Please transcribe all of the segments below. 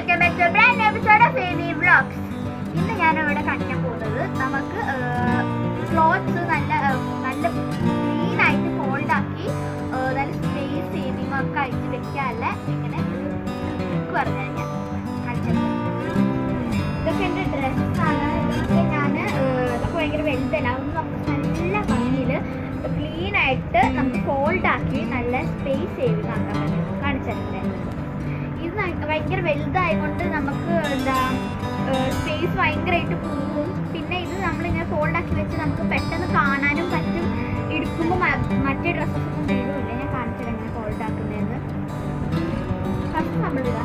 Welcome back to brand episode of baby vlogs ഇന്ന് ഞാൻ ഇവിടെ കാണിക്കാൻ പോകുന്നത് നമുക്ക് ക്ലോത്ത്സ് നല്ല ആ, നല്ല ക്ലീൻ ആയിട്ട് ഫോൾഡ് ആക്കി ആ, നല്ല സ്പേസ് സേവിങ് ഒക്കെ ആയിട്ട് വെക്കാനുള്ള ഇങ്ങനെ ഒരു ട്രിക്ക് പറഞ്ഞു ഞാൻ കാണിച്ചത് ഇതൊക്കെ എൻ്റെ ഡ്രസ്സാണ് ഇതൊക്കെ ഞാൻ ഇതൊക്കെ ഭയങ്കര വലുതല്ല അതൊന്നും നമുക്ക് നല്ല ഭംഗിയിൽ ക്ലീൻ ആയിട്ട് നമുക്ക് ഫോൾഡ് ആക്കി നല്ല സ്പേസ് സേവിങ് ആക്കാൻ പറ്റും കാണിച്ചിട്ടുണ്ടായിരുന്നു ഇത് ന- ഭയങ്കര വലുതായതുകൊണ്ട് നമുക്ക് എന്താ സ്പേസ് ഭയങ്കരമായിട്ട് പോകും പിന്നെ ഇത് നമ്മളിങ്ങനെ ഫോൾഡ് ആക്കി വെച്ച് നമുക്ക് പെട്ടെന്ന് കാണാനും പറ്റും എടുക്കുമ്പോൾ മറ്റേ ഡ്രസ്സസ് ഒന്നും വീഴുമില്ല ഞാൻ കാണിച്ചിട്ട് എങ്ങനെ ഫോൾഡ് ആക്കുന്നതെന്ന് ഫസ്റ്റ് നമ്മളിതാ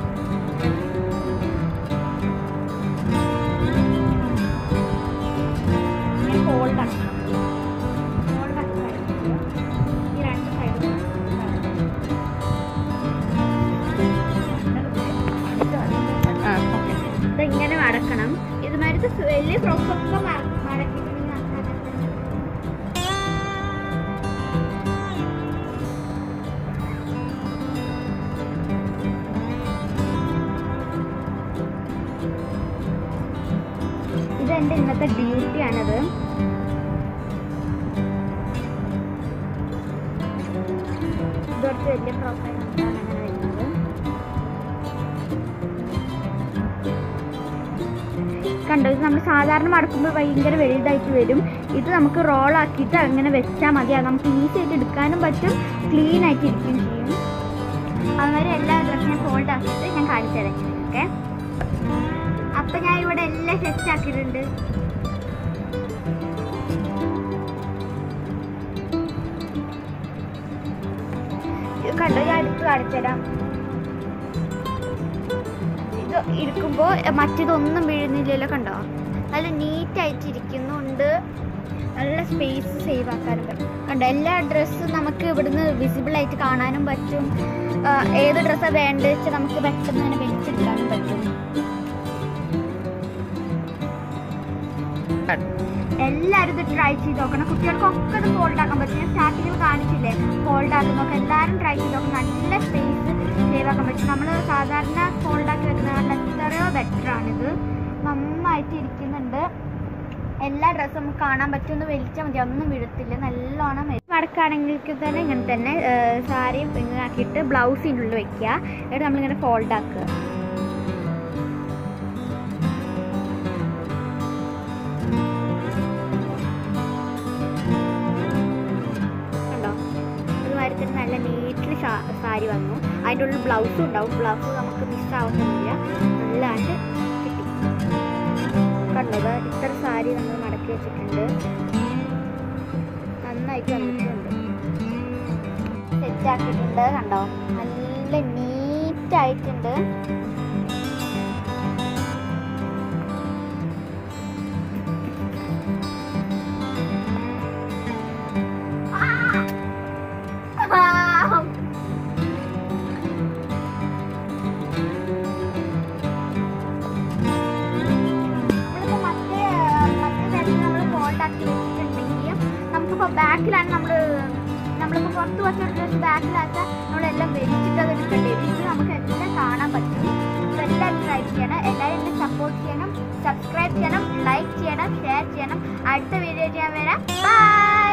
ഇങ്ങനെ ഫോൾഡ് ആക്കണം ഫോൾഡ് ആക്കി കഴിഞ്ഞിട്ട് ഈ രണ്ട് സൈഡും ഇതിങ്ങനെ മടക്കണം ഇതുമാതിരി വലിയ ഫ്രോക്കൊക്കെ മടക്കിയിട്ടുണ്ടെങ്കിൽ ഇതെന്റെ ഇന്നത്തെ ഡ്യൂട്ടിയാണത് ഇതൊരു വലിയ ഫ്രോക്കായിട്ടാണ് അങ്ങനെ വരുന്നത് കണ്ടോ ഇത് നമ്മൾ സാധാരണ മടക്കുമ്പോൾ ഭയങ്കര വലുതായിട്ട് വരും ഇത് നമുക്ക് റോൾ ആക്കിയിട്ട് അങ്ങനെ വെച്ചാൽ മതി അത് നമുക്ക് ഈസി ആയിട്ട് എടുക്കാനും പറ്റും ക്ലീൻ ആയിട്ട് ഇരിക്കുകയും ചെയ്യും അതുമാതിരി എല്ലാ ഡ്രസ്സും ഞാൻ ഫോൾഡ് ആക്കിയിട്ട് ഞാൻ കാണിച്ചു തരാം ഓക്കെ അപ്പം ഞാൻ ഇവിടെ എല്ലാം സെറ്റ് ആക്കിയിട്ടുണ്ട് ഇത് കണ്ടോ ഞാൻ അടുത്ത് കാണിച്ചു തരാം ഇത് ഇരിക്കുമ്പോൾ മറ്റേതൊന്നും വീഴുന്നില്ലല്ലോ കണ്ടോ നല്ല നീറ്റായിട്ട് ഇരിക്കുന്നുണ്ട് നല്ല സ്പേസ് സേവ് ആക്കാനും പറ്റും കണ്ടോ എല്ലാ ഡ്രസ്സും നമുക്ക് ഇവിടുന്ന് വിസിബിൾ ആയിട്ട് കാണാനും പറ്റും ആ, ഏത് ഡ്രസ്സാണ് വേണ്ടത് വെച്ചാൽ നമുക്ക് പെട്ടെന്ന് തന്നെ വലിച്ചെടുക്കാനും പറ്റും എല്ലാവരും ഇത് ട്രൈ ചെയ്ത് നോക്കണം കുട്ടികൾക്കൊക്കെ ഇത് ഫോൾഡ് ആക്കാൻ പറ്റും ഞാൻ സ്റ്റാർട്ടിങ്ങിൽ കാണിച്ചില്ലേ ഫോൾഡ് ആക്കുന്നൊക്കെ എല്ലാവരും ട്രൈ ചെയ്ത് നോക്കണം നല്ല സ്പേസ് സേവ് ആക്കാൻ പറ്റും നമ്മൾ സാധാരണ ഫോൾഡ് ആക്കി വെക്കുന്നതിനാൽ എത്രയോ ബെറ്റർ ആണിത് നന്നായിട്ട് ഇരിക്കുന്നുണ്ട് എല്ലാ ഡ്രസ്സും നമുക്ക് കാണാൻ പറ്റുമെന്ന് വലിച്ചാൽ മതി ഒന്നും വീഴത്തില്ല നല്ലോണം വടക്കാണെങ്കിൽ തന്നെ ഇങ്ങനെ തന്നെ സാരിയും ഇങ്ങനെ ആക്കിയിട്ട് ബ്ലൗസിൻ്റെ ഉള്ളിൽ വെക്കുക എന്നിട്ട് നമ്മളിങ്ങനെ ഫോൾഡ് ആക്കുക കണ്ടോ അതുമാതിരി തന്നെ നല്ല നീറ്റിൽ സാരി വന്നു അതിൻ്റെ ഉള്ളിൽ ബ്ലൗസും ഉണ്ടാവും ബ്ലൗസ് നമുക്ക് മിസ്സാവുന്നില്ല നല്ലതായിട്ട് കിട്ടി കണ്ടോ ദാ ഇത്ര സാരി നമ്മൾ മടക്കി വെച്ചിട്ടുണ്ട് നന്നായിട്ട് വന്നിട്ടുണ്ട് സെറ്റ് ആക്കിയിട്ടുണ്ട് കണ്ടോ നല്ല നീറ്റ് ആയിട്ടുണ്ട് ആ! നമ്മളിപ്പോ മറ്റേ മറ്റേ തരത്തിൽ നമ്മൾ ഫോൾഡ് ആക്കി വെച്ചിട്ടുണ്ടെങ്കിൽ നമുക്കിപ്പോൾ ബാക്കിലാണ് നമ്മൾ നമ്മളിപ്പോൾ പുറത്ത് വെച്ച ഡ്രസ് ബാക്കിലാച്ചാൽ നമ്മളെല്ലാം വലിച്ചിട്ട് അത് എടുക്കേണ്ടി വരും ഇത് നമുക്ക് എല്ലാം കാണാൻ പറ്റും അപ്പോൾ എല്ലാവരും ട്രൈ ചെയ്യണം എല്ലാവരും എന്നെ സപ്പോർട്ട് ചെയ്യണം സബ്സ്ക്രൈബ് ചെയ്യണം ലൈക്ക് ചെയ്യണം ഷെയർ ചെയ്യണം അടുത്ത വീഡിയോ ചെയ്യാൻ വരാം ബൈ